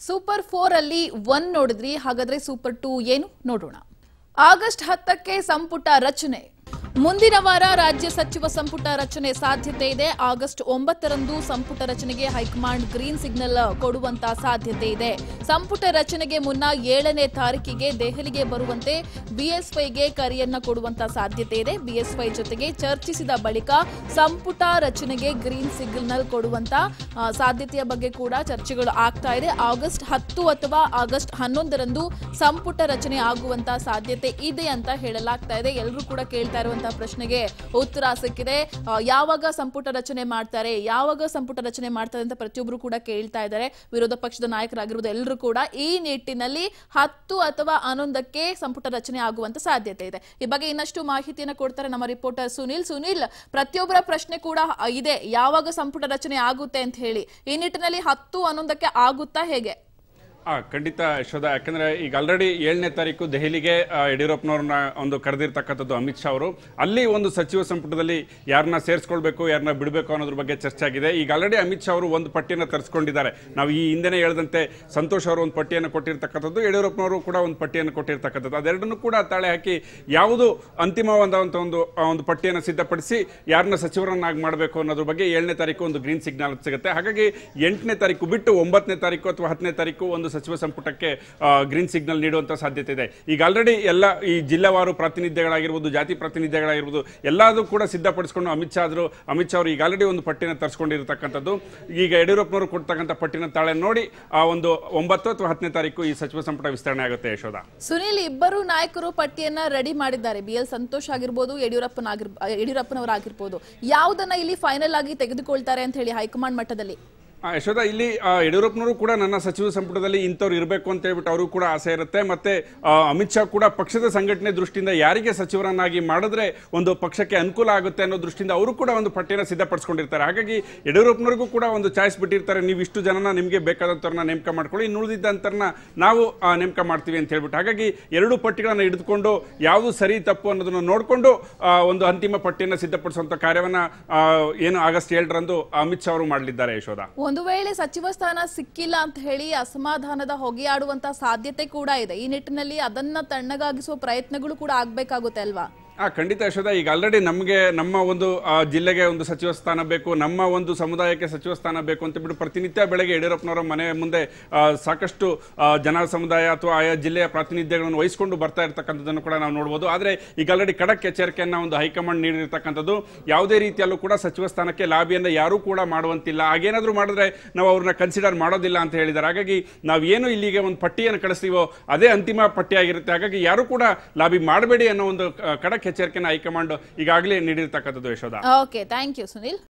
super four ಅಲ್ಲಿ one ನೋಡಿದ್ರಿ ಹಾಗಾದ್ರೆ ಸೂಪರ್ ಟೂ ಏನು ನೋಡೋಣ ಆಗಸ್ಟ್ ಹತ್ತಕ್ಕೆ ಸಂಪುಟ ರಚನೆ ಮುಂದಿನ ವಾರ ರಾಜ್ಯ ಸಚಿವ ಸಂಪುಟ ರಚನೆ ಸಾಧ್ಯತೆ ಇದೆ ಆಗಸ್ಟ್ ಒಂಬತ್ತರಂದು ಸಂಪುಟ ರಚನೆಗೆ ಹೈಕಮಾಂಡ್ ಗ್ರೀನ್ ಸಿಗ್ನಲ್ ಕೊಡುವಂತ ಸಾಧ್ಯತೆ ಇದೆ ಸಂಪುಟ ರಚನೆಗೆ ಮುನ್ನ ಏಳನೇ ತಾರೀಕಿಗೆ ದೆಹಲಿಗೆ ಬರುವಂತೆ ಬಿಎಸ್ವೈಗೆ ಕರೆಯನ್ನ ಕೊಡುವಂತ ಸಾಧ್ಯತೆ ಇದೆ ಬಿಎಸ್ವೈ ಜೊತೆಗೆ ಚರ್ಚಿಸಿದ ಬಳಿಕ ಸಂಪುಟ ರಚನೆಗೆ ಗ್ರೀನ್ ಸಿಗ್ನಲ್ ಕೊಡುವಂತ ಆ, ಸಾಧ್ಯತೆಯ ಬಗ್ಗೆ ಕೂಡ ಚರ್ಚೆಗಳು ಆಗ್ತಾ ಇದೆ ಆಗಸ್ಟ್ ಹತ್ತು ಅಥವಾ ಆಗಸ್ಟ್ ಹನ್ನೊಂದರಂದು ಸಂಪುಟ ರಚನೆ ಆಗುವಂತ ಸಾಧ್ಯತೆ ಇದೆ ಅಂತ ಹೇಳಲಾಗ್ತಾ ಇದೆ ಎಲ್ಲರೂ ಕೂಡ ಕೇಳ್ತಾ ಇರುವಂತಹ ಪ್ರಶ್ನೆಗೆ ಉತ್ತರ ಸಿಕ್ಕಿದೆ ಆ, ಯಾವಾಗ ಸಂಪುಟ ರಚನೆ ಮಾಡ್ತಾರೆ ಯಾವಾಗ ಸಂಪುಟ ರಚನೆ ಮಾಡ್ತಾರೆ ಅಂತ ಪ್ರತಿಯೊಬ್ಬರು ಕೂಡ ಕೇಳ್ತಾ ಇದ್ದಾರೆ ವಿರೋಧ ಪಕ್ಷದ ನಾಯಕರಾಗಿರ್ಬೋದು ಎಲ್ಲರೂ ಕೂಡ ಈ ನಿಟ್ಟಿನಲ್ಲಿ ಹತ್ತು ಅಥವಾ ಹನ್ನೊಂದಕ್ಕೆ ಸಂಪುಟ ರಚನೆ ಆಗುವಂತ ಸಾಧ್ಯತೆ ಇದೆ ಈ ಬಗ್ಗೆ ಇನ್ನಷ್ಟು ಮಾಹಿತಿಯನ್ನು ಕೊಡ್ತಾರೆ ನಮ್ಮ ರಿಪೋರ್ಟರ್ ಸುನಿಲ್ ಸುನಿಲ್ ಪ್ರತಿಯೊಬ್ಬರ ಪ್ರಶ್ನೆ ಕೂಡ ಇದೆ ಯಾವಾಗ ಸಂಪುಟ ರಚನೆ ಆಗುತ್ತೆ ಅಂತ ಹೇಳಿ ಈ ನಿಟ್ಟಿನಲ್ಲಿ ಹತ್ತು ಹನ್ನೊಂದಕ್ಕೆ ಆಗುತ್ತಾ ಹೇಗೆ ಆ ಖಂಡಿತ ಯಶೋಧ ಯಾಕಂದ್ರೆ ಈಗ ಆಲ್ರೆಡಿ ಏಳನೇ ತಾರೀಕು ದೆಹಲಿಗೆ ಆ, ಯಡಿಯೂರಪ್ಪನವ್ರನ್ನ ಒಂದು ಕರೆದಿರ್ತಕ್ಕಂಥದ್ದು ಅಮಿತ್ ಶಾ ಅವರು ಅಲ್ಲಿ ಒಂದು ಸಚಿವ ಸಂಪುಟದಲ್ಲಿ ಯಾರನ್ನ ಸೇರಿಸ್ಕೊಳ್ಬೇಕು ಯಾರನ್ನ ಬಿಡಬೇಕು ಅನ್ನೋದ್ರ ಬಗ್ಗೆ ಚರ್ಚೆ ಆಗಿದೆ ಈಗ ಆಲ್ರೆಡಿ ಅಮಿತ್ ಶಾ ಅವರು ಒಂದು ಪಟ್ಟಿಯನ್ನು ತರಿಸ್ಕೊಂಡಿದ್ದಾರೆ ನಾವು ಈ ಹಿಂದೆನೇ ಹೇಳಿದಂತೆ ಸಂತೋಷ್ ಅವರು ಒಂದು ಪಟ್ಟಿಯನ್ನು ಕೊಟ್ಟಿರ್ತಕ್ಕಂಥದ್ದು ಯಡಿಯೂರಪ್ಪನವರು ಕೂಡ ಒಂದು ಪಟ್ಟಿಯನ್ನು ಕೊಟ್ಟಿರ್ತಕ್ಕಂಥದ್ದು ಅದೆರಡನ್ನೂ ಕೂಡ ತಾಳೆ ಹಾಕಿ ಯಾವುದು ಅಂತಿಮವಾದಂಥ ಒಂದು ಆ, ಒಂದು ಪಟ್ಟಿಯನ್ನು ಸಿದ್ಧಪಡಿಸಿ ಯಾರನ್ನ ಸಚಿವರನ್ನಾಗಿ ಮಾಡಬೇಕು ಅನ್ನೋದ್ರ ಬಗ್ಗೆ ಏಳನೇ ತಾರೀಕು ಒಂದು ಗ್ರೀನ್ ಸಿಗ್ನಲ್ ಸಿಗುತ್ತೆ ಹಾಗಾಗಿ ಎಂಟನೇ ತಾರೀಕು ಬಿಟ್ಟು ಒಂಬತ್ತನೇ ತಾರೀಕು ಅಥವಾ ಹತ್ತನೇ ತಾರೀಕು ಒಂದು ಸಚಿವ ಸಂಪುಟಕ್ಕೆ ಗ್ರೀನ್ ಸಿಗ್ನಲ್ ನೀಡುವಂತ ಸಾಧ್ಯತೆ ಇದೆ ಈಗ ಆಲ್ರೆಡಿ ಎಲ್ಲ ಈ ಜಿಲ್ಲಾವಾರು ಪ್ರಾತಿನಿಧ್ಯಗಳಾಗಿರ್ಬೋದು ಜಾತಿ ಪ್ರಾತಿನಿಧ್ಯಗಳಾಗಿರ್ಬೋದು ಎಲ್ಲದೂ ಕೂಡ ಸಿದ್ಧಪಡಿಸ್ಕೊಂಡು ಅಮಿತ್ ಶಾ ಆದ್ರು ಅಮಿತ್ ಶಾ ಅವರು ಈಗ ಆಲ್ರೆಡಿ ಒಂದು ಪಟ್ಟಿನ ತರಿಸ್ಕೊಂಡಿರ್ತಕ್ಕಂಥದ್ದು ಈಗ ಯಡಿಯೂರಪ್ಪನವರು ಕೊಡ್ತಕ್ಕಂಥ ಪಟ್ಟಿನ ತಾಳೆ ನೋಡಿ ಆ ಒಂದು ಒಂಬತ್ತು ಅಥವಾ ಹತ್ತನೇ ತಾರೀಕು ಈ ಸಚಿವ ಸಂಪುಟ ವಿಸ್ತರಣೆ ಆಗುತ್ತೆ ಯಶೋಧ ಸುನಿಲ್ ಇಬ್ಬರು ನಾಯಕರು ಪಟ್ಟಿಯನ್ನ ರೆಡಿ ಮಾಡಿದ್ದಾರೆ ಬಿ ಎಲ್ ಸಂತೋಷ್ ಆಗಿರ್ಬೋದು ಯಡಿಯೂರಪ್ಪನಾಗಿರ್ ಯಡಿಯೂರಪ್ಪನವರಾಗಿರ್ಬೋದು ಯಾವುದನ್ನ ಇಲ್ಲಿ ಫೈನಲ್ ಆಗಿ ತೆಗೆದುಕೊಳ್ತಾರೆ ಅಂತ ಹೇಳಿ ಹೈಕಮಾಂಡ್ ಮಟ್ಟದಲ್ಲಿ ಆ, ಯಶೋಧ ಇಲ್ಲಿ ಆ, ಯಡಿಯೂರಪ್ಪನವರು ಕೂಡ ನನ್ನ ಸಚಿವ ಸಂಪುಟದಲ್ಲಿ ಇಂಥವ್ರು ಇರಬೇಕು ಅಂತ ಹೇಳ್ಬಿಟ್ಟು ಅವರು ಕೂಡ ಆಸೆ ಇರುತ್ತೆ ಮತ್ತೆ ಆ, ಅಮಿತ್ ಶಾ ಕೂಡ ಪಕ್ಷದ ಸಂಘಟನೆ ದೃಷ್ಟಿಯಿಂದ ಯಾರಿಗೆ ಸಚಿವರನ್ನಾಗಿ ಮಾಡಿದ್ರೆ ಒಂದು ಪಕ್ಷಕ್ಕೆ ಅನುಕೂಲ ಆಗುತ್ತೆ ಅನ್ನೋ ದೃಷ್ಟಿಯಿಂದ ಅವರು ಕೂಡ ಒಂದು ಪಟ್ಟಿಯನ್ನು ಸಿದ್ಧಪಡಿಸ್ಕೊಂಡಿರ್ತಾರೆ ಹಾಗಾಗಿ ಯಡಿಯೂರಪ್ಪನವ್ರಿಗೂ ಕೂಡ ಒಂದು ಚಾಯ್ಸ್ ಬಿಟ್ಟಿರ್ತಾರೆ ನೀವು ಇಷ್ಟು ಜನನ ನಿಮಗೆ ಬೇಕಾದಂಥವ್ರನ್ನ ನೇಮಕ ಮಾಡ್ಕೊಳ್ಳಿ ಇನ್ನು ಉಳಿದಿದ್ದಂಥವ್ರನ್ನ ನಾವು ಆ, ನೇಮಕ ಮಾಡ್ತೀವಿ ಅಂತ ಹೇಳ್ಬಿಟ್ಟು ಹಾಗಾಗಿ ಎರಡು ಪಟ್ಟಿಗಳನ್ನು ಹಿಡಿದುಕೊಂಡು ಯಾವುದು ಸರಿ ತಪ್ಪು ಅನ್ನೋದನ್ನು ನೋಡಿಕೊಂಡು ಒಂದು ಅಂತಿಮ ಪಟ್ಟಿಯನ್ನು ಸಿದ್ಧಪಡಿಸುವಂಥ ಕಾರ್ಯವನ್ನ ಆ, ಏನು ಆಗಸ್ಟ್ ಏಳರಂದು ಅಮಿತ್ ಶಾ ಅವರು ಮಾಡಲಿದ್ದಾರೆ ಯಶೋಧ ಒಂದು ವೇಳೆ ಸಚಿವ ಸ್ಥಾನ ಸಿಕ್ಕಿಲ್ಲ ಅಂತ ಹೇಳಿ ಅಸಮಾಧಾನದ ಹೊಗೆಯಾಡುವಂತ ಸಾಧ್ಯತೆ ಕೂಡ ಇದೆ ಈ ನಿಟ್ಟಿನಲ್ಲಿ ಅದನ್ನ ತಣ್ಣಗಾಗಿಸುವ ಪ್ರಯತ್ನಗಳು ಕೂಡ ಆಗ್ಬೇಕಾಗುತ್ತೆ ಅಲ್ವಾ ಆ ಖಂಡಿತ ಯಶೋಧ ಈಗ ಆಲ್ರೆಡಿ ನಮಗೆ ನಮ್ಮ ಒಂದು ಆ, ಜಿಲ್ಲೆಗೆ ಒಂದು ಸಚಿವ ಸ್ಥಾನ ಬೇಕು ನಮ್ಮ ಒಂದು ಸಮುದಾಯಕ್ಕೆ ಸಚಿವ ಸ್ಥಾನ ಬೇಕು ಅಂತ ಬಿಟ್ಟು ಪ್ರತಿನಿತ್ಯ ಬೆಳಗ್ಗೆ ಯಡಿಯೂರಪ್ಪನವರ ಮನೆ ಮುಂದೆ ಆ, ಸಾಕಷ್ಟು ಆ, ಜನ ಸಮುದಾಯ ಅಥವಾ ಆಯಾ ಜಿಲ್ಲೆಯ ಪ್ರಾತಿನಿಧ್ಯಗಳನ್ನು ವಹಿಸಿಕೊಂಡು ಬರ್ತಾ ಇರ್ತಕ್ಕಂಥದ್ದನ್ನು ಕೂಡ ನಾವು ನೋಡ್ಬೋದು ಆದರೆ ಈಗ ಆಲ್ರೆಡಿ ಖಡಕ್ ಎಚ್ಚರಿಕೆಯನ್ನು ಒಂದು ಹೈಕಮಾಂಡ್ ನೀಡಿರ್ತಕ್ಕಂಥದ್ದು ಯಾವುದೇ ರೀತಿಯಲ್ಲೂ ಕೂಡ ಸಚಿವ ಸ್ಥಾನಕ್ಕೆ ಲಾಬಿಯನ್ನು ಯಾರೂ ಕೂಡ ಮಾಡುವಂತಿಲ್ಲ ಹಾಗೇನಾದರೂ ಮಾಡಿದ್ರೆ ನಾವು ಅವ್ರನ್ನ ಕನ್ಸಿಡರ್ ಮಾಡೋದಿಲ್ಲ ಅಂತ ಹೇಳಿದ್ದಾರೆ ಹಾಗಾಗಿ ನಾವೇನು ಇಲ್ಲಿಗೆ ಒಂದು ಪಟ್ಟಿಯನ್ನು ಕಳಿಸ್ತೀವೋ ಅದೇ ಅಂತಿಮ ಪಟ್ಟಿಯಾಗಿರುತ್ತೆ ಹಾಗಾಗಿ ಯಾರು ಕೂಡ ಲಾಬಿ ಮಾಡಬೇಡಿ ಅನ್ನೋ ಒಂದು ಆ, ಖಡಕ್ ಎಚ್ಚರಿಕೆಯನ್ನು ಹೈಕಮಾಂಡ್ ಈಗಾಗಲೇ ನೀಡಿರ್ತಕ್ಕಂಥದ್ದು Yashoda okay thank you Sunil